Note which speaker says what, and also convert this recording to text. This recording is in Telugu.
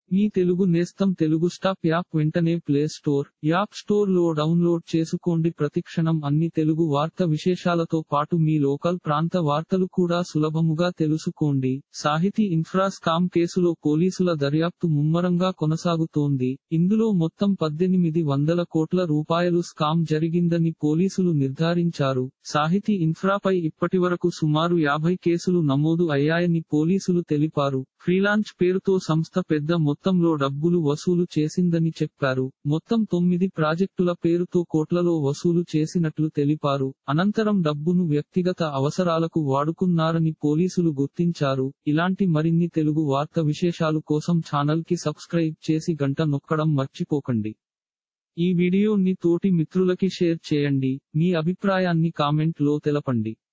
Speaker 1: మీ తెలుగు నేస్తం తెలుగు స్టాప్ యాప్ వెంటనే ప్లే స్టోర్ యాప్ స్టోర్ లో డౌన్లోడ్ చేసుకోండి ప్రతిక్షణం అన్ని తెలుగు వార్త విశేషాలతో పాటు మీ లోకల్ ప్రాంత వార్తలు కూడా సులభముగా తెలుసుకోండి సాహితీ ఇన్ఫ్రా స్కామ్ కేసులో పోలీసుల దర్యాప్తు ముమ్మరంగా కొనసాగుతోంది ఇందులో మొత్తం పద్దెనిమిది వందల కోట్ల రూపాయలు స్కామ్ జరిగిందని పోలీసులు నిర్ధారించారు సాహితీ ఇన్ఫ్రాపై ఇప్పటివరకు సుమారు యాభై కేసులు నమోదు అయ్యాయని పోలీసులు తెలిపారు ఫ్రీలాన్స్ పేరుతో సంస్థ పెద్ద మొత్తంలో డబ్బులు వసూలు చేసిందని చెప్పారు మొత్తం తొమ్మిది ప్రాజెక్టుల పేరుతో కోట్లలో వసూలు చేసినట్లు తెలిపారు అనంతరం డబ్బును వ్యక్తిగత అవసరాలకు వాడుకున్నారని పోలీసులు గుర్తించారు ఇలాంటి మరిన్ని తెలుగు వార్త విశేషాలు కోసం ఛానల్ కి సబ్స్క్రైబ్ చేసి గంట నొక్కడం మర్చిపోకండి ఈ వీడియోని తోటి మిత్రులకి షేర్ చేయండి మీ అభిప్రాయాన్ని కామెంట్ లో తెలపండి